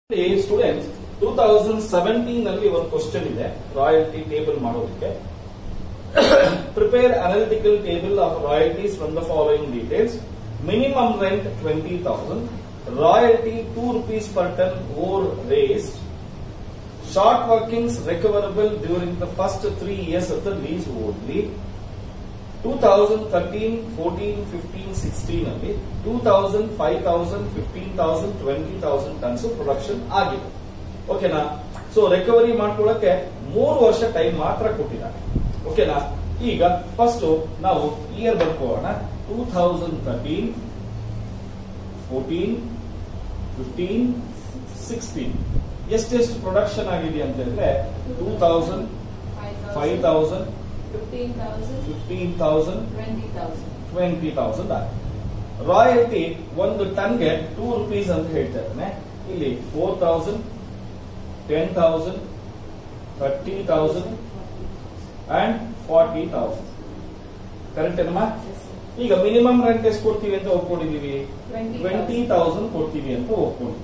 student two thousand seventeen ನಲ್ಲಿ ಒಂದು question ಇದೆ ರಾಯಲ್ಟಿ ಟೇಬಲ್ ಮಾಡೋದಕ್ಕೆ prepare analytical table of royalties from the following details minimum rent twenty thousand royalty two rupees per tonne or raised short workings recoverable during the first three years of the lease only two thousand thirteen fourteen fifteen sixteen ಅಲ್ಲಿ two thousand five thousand fifteen thousand twenty thousand tonnes production ಆಗಿದೆ ಓಕೆನಾ so recovery ಮಾಡ್ಕೊಳ್ಳಕ್ಕೆ ಮೂರು ವರ್ಷ time ಮಾತ್ರ ಕೊಟ್ಟಿದ್ದಾರೆ ಓಕೆನಾ ಈಗ first ನಾವು ಇಯರ್ ಬರ್ಕೋಣ two thousand thirteen fourteen fifteen sixteen ಎಷ್ಟೆಷ್ಟು ಪ್ರೊಡಕ್ಷನ್ ಆಗಿದೆ ಅಂತ ಹೇಳಿದ್ರೆ two thousand five thousand fifteen thousand fifteen thousand twenty thousand twenty thousand ಆಗಿದೆ ರಾಯಲ್ಟಿ ಒಂದು ಟನ್ಗೆ ಟೂ ರುಪೀಸ್ ಅಂತ ಹೇಳ್ತಾ ಇದ್ದಾನೆ ಇಲ್ಲಿ four thousand ten thousand thirty thousand and forty thousand correct ಏನಮ್ಮ ಈಗ ಮಿನಿಮಮ್ ರೆಂಟ್ ಎಷ್ಟು ಕೊಡ್ತೀವಿ ಅಂತ ಒಪ್ಕೊಂಡಿದೀವಿ ಟ್ವೆಂಟಿ ತೌಸಂಡ್ ಕೊಡ್ತೀವಿ ಅಂತ ಒಪ್ಕೊಂಡಿದ್ವಿ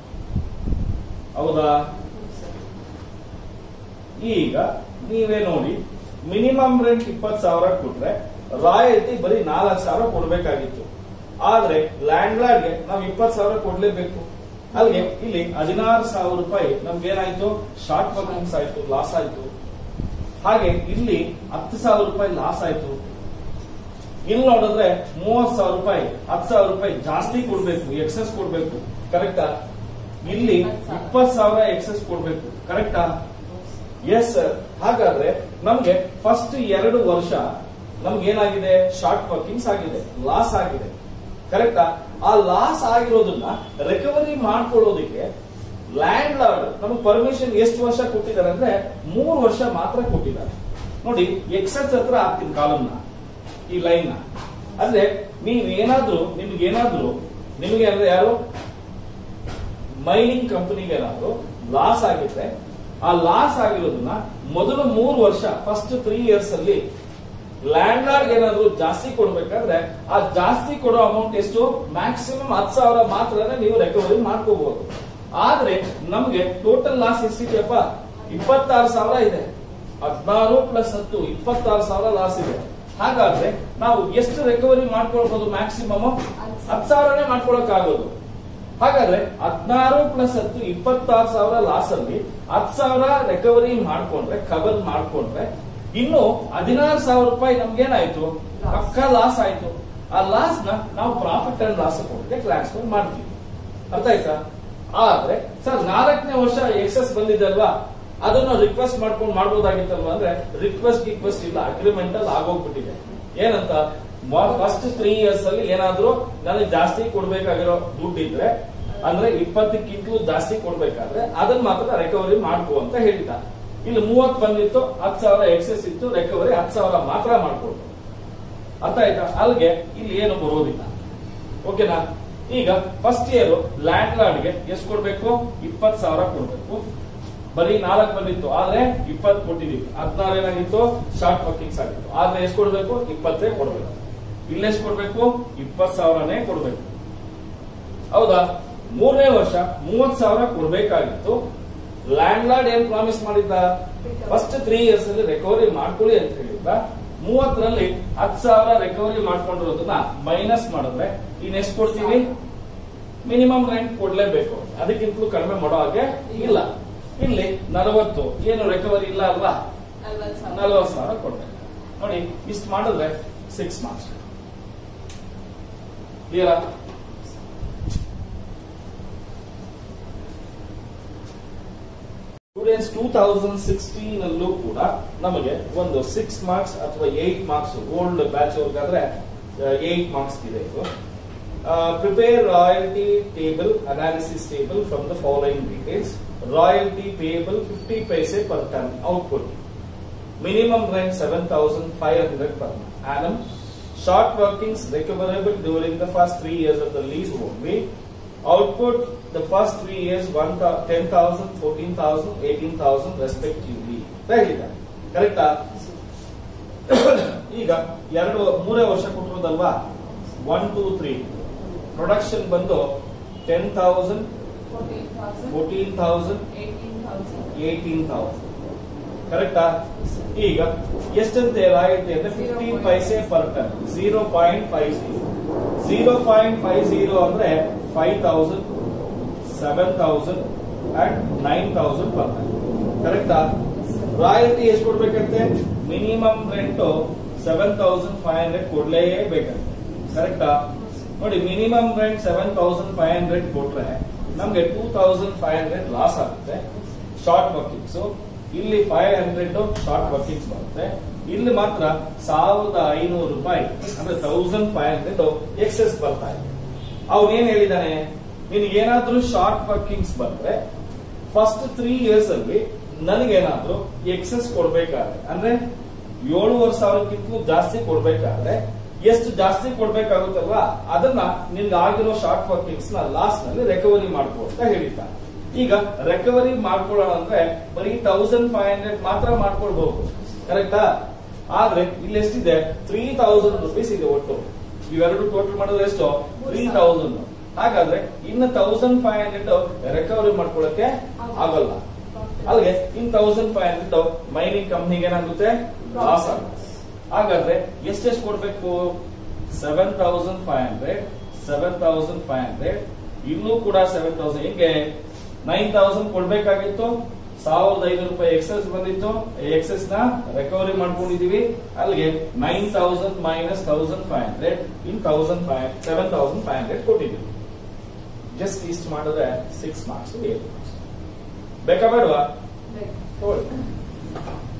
ಹೌದಾ ಈಗ ನೀವೇ ನೋಡಿ ಮಿನಿಮಮ್ ರೆಂಟ್ ಇಪ್ಪತ್ತು ಸಾವಿರ ಕೊಟ್ರೆ ರಾಯಲ್ಟಿ ಬರೀ ನಾಲ್ಕು ಸಾವಿರ ಕೊಡ್ಬೇಕಾಗಿತ್ತು ಆದ್ರೆ ಲ್ಯಾಂಡ್ ಲಾರ್ಡ್ಗೆ ನಾವು ಇಪ್ಪತ್ತು ಸಾವಿರ ಕೊಡ್ಲೇಬೇಕು ಅಲ್ಲಿಗೆ ಇಲ್ಲಿ ಹದಿನಾರು ಸಾವಿರ ರೂಪಾಯಿ ನಮ್ಗೆ ಏನಾಯ್ತು ಶಾರ್ಟ್ ವರ್ಕಿಂಗ್ಸ್ ಆಯ್ತು ಲಾಸ್ ಆಯ್ತು ಹಾಗೆ ಇಲ್ಲಿ ಹತ್ತು ಸಾವಿರ ರೂಪಾಯಿ ಲಾಸ್ ಆಯ್ತು ಇಲ್ಲಿ ನೋಡಿದ್ರೆ ಮೂವತ್ ಸಾವಿರ ರೂಪಾಯಿ ಹತ್ತು ಸಾವಿರ ರೂಪಾಯಿ ಜಾಸ್ತಿ ಕೊಡ್ಬೇಕು ಎಕ್ಸೆಸ್ ಕೊಡ್ಬೇಕು ಕರೆಕ್ಟಾ ಇಲ್ಲಿ ಇಪ್ಪತ್ತು ಸಾವಿರ ಎಕ್ಸೆಸ್ ಕೊಡ್ಬೇಕು ಕರೆಕ್ಟಾ ಎಸ್ ಸರ್ ಹಾಗಾದ್ರೆ ನಮ್ಗೆ ಫಸ್ಟ್ ಎರಡು ವರ್ಷ ನಮ್ಗೆ ಏನಾಗಿದೆ ಶಾರ್ಟ್ ವರ್ಕಿಂಗ್ಸ್ ಆಗಿದೆ ಲಾಸ್ ಆಗಿದೆ ಕರೆಕ್ಟಾ ಆ ಲಾಸ್ ಆಗಿರೋದನ್ನ ರಿಕವರಿ ಮಾಡ್ಕೊಳ್ಳೋದಕ್ಕೆ ಲ್ಯಾಂಡ್ ಲಾರ್ಡ್ ನಮಗೆ ಪರ್ಮಿಷನ್ ಎಷ್ಟು ವರ್ಷ ಕೊಟ್ಟಿದ್ದಾರೆ ಅಂದ್ರೆ ಮೂರು ವರ್ಷ ಮಾತ್ರ ಕೊಟ್ಟಿದ್ದಾರೆ ನೋಡಿ ಎಕ್ಸೆಸ್ ಹತ್ರ ಹಾಕ್ತೀನಿ ಕಾಲಮ್ನ ಈ ಲೈನ್ ನ ಅಂದ್ರೆ ನೀವ್ ಏನಾದ್ರೂ ನಿಮ್ಗೆ ಏನಾದ್ರೂ ನಿಮಗೆ ಅಂದ್ರೆ ಯಾರು ಮೈನಿಂಗ್ ಕಂಪನಿಗೆ ಏನಾದ್ರು ಲಾಸ್ ಆಗಿದ್ರೆ ಆ ಲಾಸ್ ಆಗಿರೋದನ್ನ ಮೊದಲು ಮೂರು ವರ್ಷ ಫಸ್ಟ್ ತ್ರೀ ಇಯರ್ಸ್ ಅಲ್ಲಿ ಲ್ಯಾಂಡ್ ಲಾರ್ಡ್ ಏನಾದ್ರು ಜಾಸ್ತಿ ಕೊಡ್ಬೇಕಾದ್ರೆ ಆ ಜಾಸ್ತಿ ಕೊಡೋ ಅಮೌಂಟ್ ಎಷ್ಟು ಮ್ಯಾಕ್ಸಿಮಮ್ ಹತ್ತು ಸಾವಿರ ಮಾತ್ರ ನೀವು ರಿಕವರಿ ಮಾಡ್ಕೋಬಹುದು ಆದ್ರೆ ನಮ್ಗೆ ಟೋಟಲ್ ಲಾಸ್ ಎಷ್ಟಿದೆಯಪ್ಪ ಇಪ್ಪತ್ತಾರು ಸಾವಿರ ಇದೆ ಹದಿನಾರು ಪ್ಲಸ್ ಹತ್ತು ಇಪ್ಪತ್ತಾರು ಸಾವಿರ ಲಾಸ್ ಇದೆ ಹಾಗಾದ್ರೆ ನಾವು ಎಷ್ಟು ರಿಕವರಿ ಮಾಡ್ಕೊಳ್ಬಹುದು ಮ್ಯಾಕ್ಸಿಮಮ್ ಹತ್ತು ಸಾವಿರನೇ ಮಾಡ್ಕೊಳಕ್ ಆಗೋದು ಹಾಗಾದ್ರೆ ಹದಿನಾರು ಪ್ಲಸ್ ಹತ್ತು ಇಪ್ಪತ್ತಾರು ಸಾವಿರ ಲಾಸ್ ಅಲ್ಲಿ ಹತ್ತು ಸಾವಿರ ರಿಕವರಿ ಮಾಡ್ಕೊಂಡ್ರೆ ಕವರ್ ಮಾಡ್ಕೊಂಡ್ರೆ ಇನ್ನು ಹದಿನಾರು ಸಾವಿರ ರೂಪಾಯಿ ನಮ್ಗೇನಾಯ್ತು ಪಕ್ಕ ಲಾಸ್ ಆಯ್ತು ಆ ಲಾಸ್ ನ ನಾವು ಪ್ರಾಫಿಟ್ ಅಂಡ್ ಲಾಸ್ ಅಕೌಂಟ್ಗೆ ಟ್ರಾನ್ಸ್ಫರ್ ಮಾಡ್ತೀವಿ ಅರ್ಥ ಆಯ್ತಾ ಆದ್ರೆ ಸರ್ ನಾಲ್ಕನೇ ವರ್ಷ ಎಕ್ಸೆಸ್ ಬಂದಿದಲ್ವಾ ಅದನ್ನು ರಿಕ್ವೆಸ್ಟ್ ಮಾಡ್ಕೊಂಡು ಮಾಡ್ಬೋದಾಗಿತ್ತಲ್ವಾ ಅಂದ್ರೆ ರಿಕ್ವೆಸ್ಟ್ ರಿಕ್ವೆಸ್ಟ್ ಇಲ್ಲ ಅಗ್ರಿಮೆಂಟ್ ಅಲ್ಲಿ ಆಗೋಗ್ಬಿಟ್ಟಿದೆ ಏನಂತ ಫಸ್ಟ್ ತ್ರೀ ಇಯರ್ಸ್ ಅಲ್ಲಿ ಏನಾದ್ರೂ ನನಗೆ ಜಾಸ್ತಿ ಕೊಡ್ಬೇಕಾಗಿರೋ ದುಡ್ಡು ಇದ್ರೆ ಅಂದ್ರೆ ಇಪ್ಪತ್ತಕ್ಕಿಂತಲೂ ಜಾಸ್ತಿ ಕೊಡ್ಬೇಕಾದ್ರೆ ಅದನ್ನ ಮಾತ್ರ ರಿಕವರಿ ಮಾಡ್ಕೋ ಅಂತ ಹೇಳಿದ ಇಲ್ಲಿ ಮೂವತ್ ಬಂದಿತ್ತು ಹತ್ತು ಸಾವಿರ ಎಕ್ಸೆಸ್ ಇತ್ತು ರಿಕವರಿ ಹತ್ತು ಸಾವಿರ ಮಾತ್ರ ಮಾಡ್ಕೊಳ್ಬೋದು ಅರ್ಥ ಆಯ್ತಾ ಅಲ್ಲಿಗೆ ಇಲ್ಲಿ ಏನು ಬರೋದಿಲ್ಲ ಓಕೆನಾ ಈಗ ಫಸ್ಟ್ ಇಯರ್ ಲ್ಯಾಂಡ್ ಲಾರ್ಡ್ಗೆ ಎಷ್ಟು ಕೊಡ್ಬೇಕು ಇಪ್ಪತ್ತು ಸಾವಿರ ಕೊಡ್ಬೇಕು ಬರೀ ನಾಲ್ಕು ಬಂದಿತ್ತು ಆದ್ರೆ ಇಪ್ಪತ್ತು ಕೊಟ್ಟಿದೀವಿ ಹದಿನಾರು ಏನಾಗಿತ್ತು ಶಾರ್ಟ್ ವರ್ಕಿಂಗ್ಸ್ ಆಗಿತ್ತು ಆದ್ರೆ ಎಷ್ಟು ಕೊಡ್ಬೇಕು ಇಪ್ಪತ್ತೇ ಕೊಡ್ಬೇಕು ಇಲ್ಲೆಷ್ಟು ಕೊಡ್ಬೇಕು ಇಪ್ಪತ್ತು ಸಾವಿರನೇ ಕೊಡ್ಬೇಕು ಹೌದಾ ಮೂರನೇ ವರ್ಷ ಮೂವತ್ ಸಾವಿರ ಕೊಡ್ಬೇಕಾಗಿತ್ತು ಲ್ಯಾಂಡ್ ಲಾರ್ಡ್ ಏನ್ ಪ್ರಾಮಿಸ್ ಮಾಡಿದ್ದ ಫಸ್ಟ್ ತ್ರೀ ಇಯರ್ಸ್ ಅಲ್ಲಿ ರಿಕವರಿ ಮಾಡ್ಕೊಳ್ಳಿ ಅಂತ ಹೇಳಿದ್ದ ಮೂವತ್ತರಲ್ಲಿ ಹತ್ತು ಸಾವಿರ ರಿಕವರಿ ಮಾಡ್ಕೊಂಡಿರೋದನ್ನ ಮೈನಸ್ ಮಾಡಿದ್ರೆ ಇನ್ ಎಷ್ಟು ಕೊಡ್ತೀವಿ ಮಿನಿಮಮ್ ರೆಂಟ್ ಕೊಡ್ಲೇಬೇಕು ಅದಕ್ಕಿಂತಲೂ ಕಡಿಮೆ ಮಾಡೋ ಹಾಗೆ ಇಲ್ಲ ಇಲ್ಲಿ ನಲವತ್ತು ಏನು ರಿಕವರಿ ಇಲ್ಲ ಅಲ್ವಾ ನಲ್ವತ್ತು ಸಾವಿರ ನಲವತ್ತು ಸಾವಿರ ಕೊಡ್ಬೇಕು ನೋಡಿ ಇಷ್ಟು ಮಾಡಿದ್ರೆ ಸಿಕ್ಸ್ ಮಾರ್ಕ್ಸ್ ಕ್ಲಿಯರಾ ಸ್ಟೂಡೆಂಟ್ಸ್ ಟೂ ತೌಸಂಡ್ ಸಿಕ್ಸ್ಟೀನ್ ಅಲ್ಲೂ ಕೂಡ ನಮಗೆ ಒಂದು ಸಿಕ್ಸ್ ಮಾರ್ಕ್ಸ್ ಅಥವಾ ಏಟ್ ಮಾರ್ಕ್ಸ್ ಓಲ್ಡ್ ಬ್ಯಾಚ್ ಅವ್ರಿಗಾದ್ರೆ ಏಟ್ ಮಾರ್ಕ್ಸ್ ಇದೆ ಇದು prepare royalty table analysis table from the following details royalty payable fifty paise per ton output minimum rent seven thousand five hundred per annum short workings recoverable during the first three years of the lease only output the first three years one ten thousand, fourteen thousand, eighteen thousand respectively ಅಂತ ಹೇಳಿದ್ದಾರೆ ಕರೆಕ್ಟಾ ಈಗ ಎರಡು ಮೂರೇ ವರ್ಷ ಕೊಟ್ಟಿರೋದಲ್ವಾ one two three production ಬಂದು ten thousand fourteen thousand fourteen thousand eighteen thousand eighteen thousand ಕರೆಕ್ಟಾ ಈಗ ಎಷ್ಟಂತೆ ರಾಯಲ್ಟಿ ಅಂದ್ರೆ fifteen paise per ton zero point five zero zero point five zero ಅಂದ್ರೆ five thousand seven thousand and nine thousand per ton ಕರೆಕ್ಟಾ royalty ಎಷ್ಟು ಕೊಡ್ಬೇಕಂತೆ minimum rent seven thousand five hundred ಕೊಡ್ಲೇಬೇಕಂತೆ ಕರೆಕ್ಟಾ ನೋಡಿ minimum rent seven thousand five hundred ಕೊಟ್ರೆ ನಮ್ಗೆ two thousand five hundred loss ಆಗುತ್ತೆ ಶಾರ್ಟ್ ವರ್ಕಿಂಗ್ಸ್ ಇಲ್ಲಿ ಫೈವ್ ಹಂಡ್ರೆಡ್ ಶಾರ್ಟ್ ವರ್ಕಿಂಗ್ಸ್ ಬರುತ್ತೆ ಇಲ್ಲಿ ಮಾತ್ರ ಸಾವಿರದ ಐನೂರು ರೂಪಾಯಿ ಅಂದ್ರೆ ತೌಸಂಡ್ ಫೈವ್ ಹಂಡ್ರೆಡ್ ಎಕ್ಸೆಸ್ ಬರ್ತಾ ಇದೆ ಅವ್ನು ಏನ್ ಹೇಳಿದಾನೆ ನಿನಗೇನಾದ್ರೂ ಶಾರ್ಟ್ ವರ್ಕಿಂಗ್ಸ್ ಬಂದ್ರೆ ಫಸ್ಟ್ ತ್ರೀ ಇಯರ್ಸ್ ಅಲ್ಲಿ ನನಗೇನಾದ್ರೂ ಎಕ್ಸೆಸ್ ಕೊಡ್ಬೇಕಾದ್ರೆ ಅಂದ್ರೆ ಏಳುವರೆ ಸಾವಿರಕ್ಕಿಂತಲೂ ಜಾಸ್ತಿ ಕೊಡ್ಬೇಕಾದ್ರೆ ಎಷ್ಟು ಜಾಸ್ತಿ ಕೊಡ್ಬೇಕಾಗುತ್ತಲ್ವಾ ಅದನ್ನ ನಿನ್ಗೆ ಆಗಿರೋ ಶಾರ್ಟ್ ವರ್ಕಿಂಗ್ಸ್ ನ ಲಾಸ್ಟ್ ನಲ್ಲಿ ರಿಕವರಿ ಮಾಡ್ಕೊ ಅಂತ ಹೇಳಿದ್ದಾರೆ ಈಗ ರಿಕವರಿ ಮಾಡ್ಕೊಳ್ಳೋಣ ಅಂದ್ರೆ ಬರೀ ತೌಸಂಡ್ ಫೈವ್ ಹಂಡ್ರೆಡ್ ಮಾತ್ರ ಮಾಡ್ಕೊಳ್ಬಹುದು ಕರೆಕ್ಟಾ ಆದ್ರೆ ಇಲ್ಲಿ ಎಷ್ಟಿದೆ ತ್ರೀ ತೌಸಂಡ್ ರುಪೀಸ್ ಇದೆ ಒಟ್ಟು ಇವೆರಡು ಟೋಟಲ್ ಮಾಡಿದ್ರೆ ಎಷ್ಟು ತ್ರೀ ತೌಸಂಡ್ ಹಾಗಾದ್ರೆ ಇನ್ನು ತೌಸಂಡ್ ಫೈವ್ ಹಂಡ್ರೆಡ್ ರಿಕವರಿ ಮಾಡ್ಕೊಳ್ಳಕ್ಕೆ ಆಗಲ್ಲ ಅಲ್ಲಿಗೆ ಇನ್ ತೌಸಂಡ್ ಫೈವ್ ಹಂಡ್ರೆಡ್ ಮೈನಿಂಗ್ ಕಂಪ್ನಿಗೆ ಏನಾಗುತ್ತೆ ಲಾಸ್ ಆಗುತ್ತೆ ಹಾಗಾದ್ರೆ ಎಷ್ಟೆಷ್ಟು ಕೊಡ್ಬೇಕು seven thousand five hundred seven thousand five hundred ಇಲ್ಲೂ ಕೂಡ ಸೆವೆನ್ ತೌಸಂಡ್ ಹಿಂಗೆ ನೈನ್ ತೌಸಂಡ್ ಕೊಡ್ಬೇಕಾಗಿತ್ತು ಸಾವಿರದ ಐನೂರು ರೂಪಾಯಿ ಎಕ್ಸೆಸ್ ಬಂದಿತ್ತು ಎಕ್ಸೆಸ್ ನ ರಿಕವರಿ ಮಾಡ್ಕೊಂಡಿದೀವಿ ಅಲ್ಲಿಗೆ nine thousand minus thousand five hundred ಇನ್ thousand five seven thousand five hundred ಕೊಟ್ಟಿದ್ದೀವಿ ಜಸ್ಟ್ ಇಷ್ಟು ಮಾಡಿದ್ರೆ ಸಿಕ್ಸ್ ಮಾರ್ಕ್ಸ್ ಏಳು ಮಾರ್ಕ್ಸ್ ಬೇಕಾ ಬೇಡವಾ ಬೇಕು ತಗೊಳ್ಳಿ